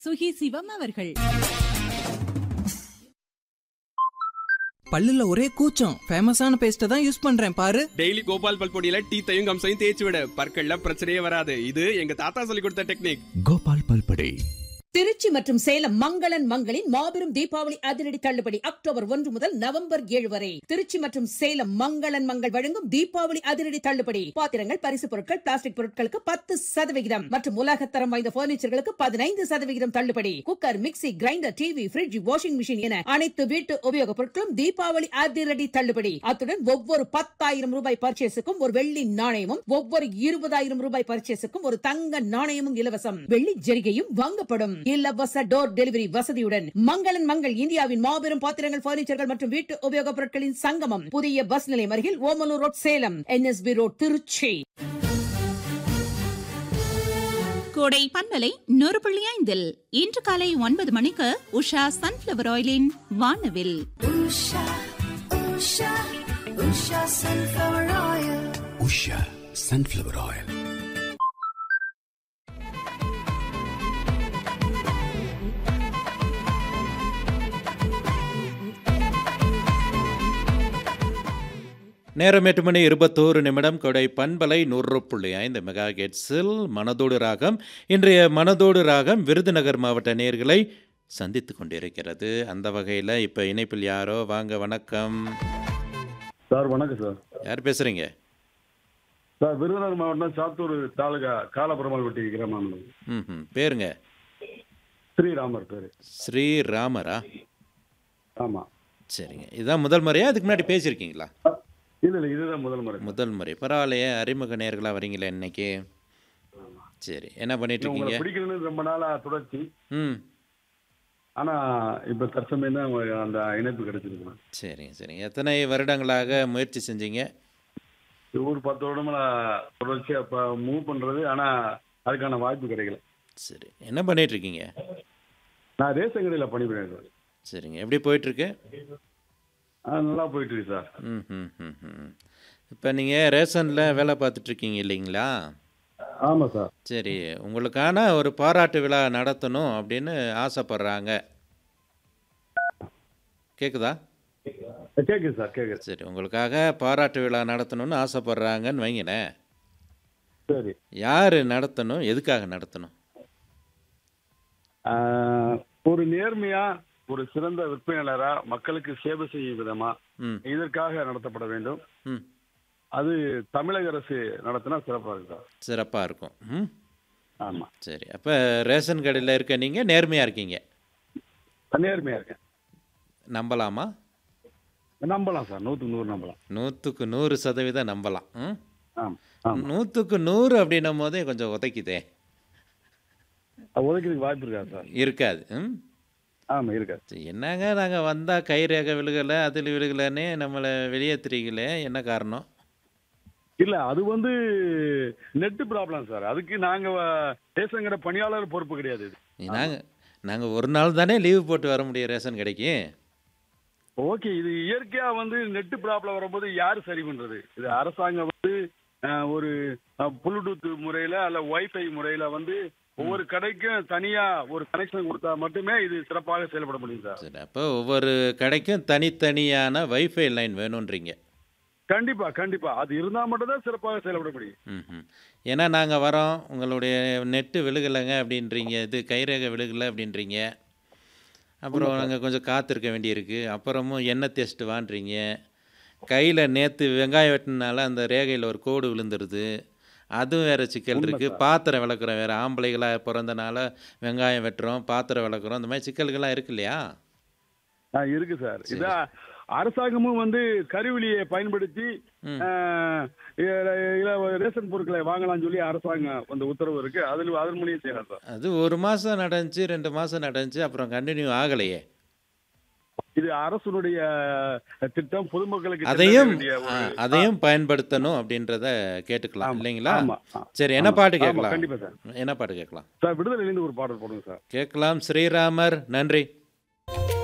சுகி சிவம் அவர்கள் பல்லுல ஒரே கூச்சம் ஃபேமஸான பேஸ்ட்டை தான் யூஸ் பண்றேன் பாரு டெய்லி கோபால் பல் பொடியில டீத்தையும் கம்சையும் தேய்ச்சி விட பற்கள்ல பிரச்சனையே வராது இது எங்க தாத்தா சொல்லி கொடுத்த டெக்னிக் கோபால் பல்படை திருச்சி மற்றும் சேலம் மங்களன் மங்களின் மாபெரும் தீபாவளி அதிரடி தள்ளுபடி அக்டோபர் ஒன்று முதல் நவம்பர் ஏழு வரை திருச்சி மற்றும் சேலம் மங்களன் மங்கள் வழங்கும் தீபாவளி அதிரடி தள்ளுபடி பாத்திரங்கள் பரிசு பொருட்கள் பிளாஸ்டிக் பொருட்களுக்கு பத்து சதவிகிதம் மற்றும் உலகத்தரம் வாய்ந்த பர்னிச்சர்களுக்கு பதினைந்து சதவிகிதம் தள்ளுபடி cooker mixie grinder TV fridge washing machine என அனைத்து வீட்டு உபயோகப் பொருட்களும் தீபாவளி அதிரடி தள்ளுபடி அத்துடன் ஒவ்வொரு பத்தாயிரம் ரூபாய் பர்ச்சேஸுக்கும் ஒரு வெள்ளி நாணயமும் ஒவ்வொரு இருபதாயிரம் ரூபாய் பர்ச்சேஸுக்கும் ஒரு தங்க நாணயமும் இலவசம் வெள்ளி ஜெரிகையும் வாங்கப்படும் இலவச டோர் டெலிவரி வசதியுடன் மங்களன் மங்கள் இந்தியாவின் மாபெரும் பாத்திரங்கள் பர்னிச்சர்கள் மற்றும் வீட்டு உபயோகப் பொருட்களின் சங்கமம் புதிய பஸ் நிலையம் அருகில் Omalur road Salem NSB road Trichy Kodai பண்பலை நூறு புள்ளி ஐந்தில் இன்று காலை ஒன்பது மணிக்கு உஷா சன்ஃபிளவர் ஆயிலின் வானவில் Usha, Usha, Usha sunflower oil. Usha sunflower oil நேரம் எட்டு மணி இருபத்தோரு நிமிடம் கொடை பண்பலை நூறு புள்ளி ஐந்து மெகா கெட்ஸில் மனதோடு ராகம் இன்றைய மனதோடு ராகம் விருதுநகர் மாவட்ட நேர்களை சந்தித்து கொண்டிருக்கிறது அந்த வகையில் இப்போ இணைப்பில் யாரோ வாங்க வணக்கம் சார் வணக்கம் சார் யார் பேசுகிறீங்க சார் விருதுநகர் மாவட்டம் சாத்தூர் தாலுகா காலபுரமால்பட்டி கிராமம் ம் ம் பேருங்க ஸ்ரீராமர் பேர் ஸ்ரீராமரா ஆமாம் சரிங்க இதுதான் முதல் முறையா அதுக்கு முன்னாடி பேசியிருக்கீங்களா இல்லை இல்லை இதுதான் முதல் முறை முதல் முறை பரவாயில்லையே அறிமுக நேர்களாக வரீங்களே இன்னைக்கு சரி என்ன பண்ணிட்டு உங்களை இருக்கீங்க பிடிக்கணும்னு ரொம்ப நாளாக தொடர்ச்சி ம் ஆனால் இப்போ தற்சமயம் தான் உங்களுக்கு அந்த இணைப்பு கிடைச்சிருக்கு சரிங்க சரிங்க எத்தனை வருடங்களாக முயற்சி செஞ்சீங்க ஒரு பத்து வருடமா நான் தொடர்ச்சியாக இப்போ மூவ் பண்ணுறது ஆனால் அதுக்கான வாய்ப்பு கிடைக்கல சரி என்ன பண்ணிட்டு இருக்கீங்க நான் ரேஷன் கடையில் பணிபுரியேன் சார் சரிங்க எப்படி போயிட்டுருக்கு ஆ நல்லா போயிட்டு இருக்கு சார் ம் ம் ம் ம் இப்போ நீங்கள் ரேஷனில் வேலை பார்த்துட்ருக்கீங்க இல்லைங்களா ஆமாம் சார் சரி உங்களுக்கான ஒரு பாராட்டு விழா நடத்தணும் அப்படின்னு ஆசைப்படுறாங்க கேட்குதா கேட்குது சார் கேட்குது சரி உங்களுக்காக பாராட்டு விழா நடத்தணும்னு ஆசைப்படுறாங்கன்னு வைங்களேன் சரி யார் நடத்தணும் எதுக்காக நடத்தணும் ஆ, ஒரு நேர்மையா ஒரு சிறந்த விற்பனையாளரா மக்களுக்கு சேவை செய்யும் விதமா ம் இதற்காக நடத்தப்பட வேண்டும் ம் அது தமிழக அரசு நடத்தினா சிறப்பாக இருக்கு சார் சிறப்பாக இருக்கும் ம் ஆமா சரி அப்போ ரேஷன் கடையில் இருக்க நீங்கள் நேர்மையாக இருக்கீங்க நேர்மையா இருக்கேன் நம்பலாமா நம்பலாம் சார் நூற்றுக்கு நூறு நம்பலாம் நூற்றுக்கு நூறு சதவீதம் நம்பலாம் ம் ஆமா ஆமா நூற்றுக்கு நூறு அப்படின்னும் போதே கொஞ்சம் உதைக்குதே அது ஒதுக்கிறதுக்கு வாய்ப்பு இருக்கா சார் இருக்காது ம் ஆமா இருக்காது சரி, என்னங்க நாங்கள் வந்தால் கை ரேகை விழுகலை அதில் விழுகலைன்னு நம்மளை வெளியேற்றுறீங்களே என்ன காரணம் இல்ல அது வந்து நெட் ப்ராப்ளம் சார் அதுக்கு நாங்க வ- ரேஷன் கடை பணியாளர் பொறுப்பு கிடையாது இது நாங்கள் நாங்கள் ஒரு நாள் தானே லீவு போட்டு வர முடியும் ரேஷன் கடைக்கு ஓகே இது இயற்கையா வந்து நெட் ப்ராப்ளம் வரும்போது யாரு சரி பண்றது இது அரசாங்கம் வந்து அஹ், ஒரு ப்ளூடூத் முறையில அல்ல வைஃபை முறையில வந்து ஒவ்வொரு கடைக்கும் தனியா ஒரு கனெக்ஷன் கொடுத்தா மட்டுமே இது சிறப்பாக செயல்பட முடியும் சார் சரி அப்போ ஒவ்வொரு கடைக்கும் தனித்தனியான வைஃபை லைன் வேணுன்றீங்க கண்டிப்பா கண்டிப்பா அது இருந்தா மட்டும்தான் சிறப்பாக செயல்பட முடியும் ம் ம் ஏன்னா நாங்கள் வரோம் உங்களுடைய நெட்டு விழுகலைங்க அப்படின்றீங்க இது கைரேகை விழுகலை அப்படின்றீங்க அப்புறம் நாங்கள் கொஞ்சம் காத்திருக்க வேண்டியிருக்கு அப்புறமும் எண்ணெய் டெஸ்ட் வான்றீங்க கையில் நேற்று வெங்காயம் வெட்டினால அந்த ரேகையில் ஒரு கோடு விழுந்துருது அதுவும் வேறு சிக்கல் இருக்குது பாத்திரம் விளக்குறோம் வேறு ஆம்பளைகளாக பிறந்தனால வெங்காயம் வெட்டுறோம் பாத்திரம் விளக்குறோம் இந்த மாதிரி சிக்கல்கள்லாம் இருக்கு இல்லையா ஆ, இருக்கு சார் இதான் அரசாங்கமும் வந்து கருவிலியை பயன்படுத்தி ம். அஹ், இல- இல- ரேஷன் பொருட்களை வாங்கலாம்னு சொல்லி அரசாங்கம் அந்த உத்தரவு இருக்கு அதில் அதன் மூலியம் செய்யலாம் சார் அது ஒரு மாதம் நடந்துச்சு ரெண்டு மாதம் நடந்துச்சு அப்புறம் கண்டினியூ ஆகலையே இது அரசுடைய திட்டம் பொதுமக்களுக்கு அதையும் சென்றடைய வேண்டிய ஆ, ஒரு- அதையும் பயன்படுத்தணும் அப்படின்றத கேட்டுக்கலாம் ஆமா, இல்லைங்களா ஆமா, ஆ. சரி என்ன ஆமா, பாட்டு ஆமா, கேட்கலாம் கண்டிப்பா சார். என்ன பாட்டு கேட்கலாம் சார் விடுதலையிலேருந்து ஒரு பாடல் போடுங்க சார் கேட்கலாம் ஸ்ரீராமர் நன்றி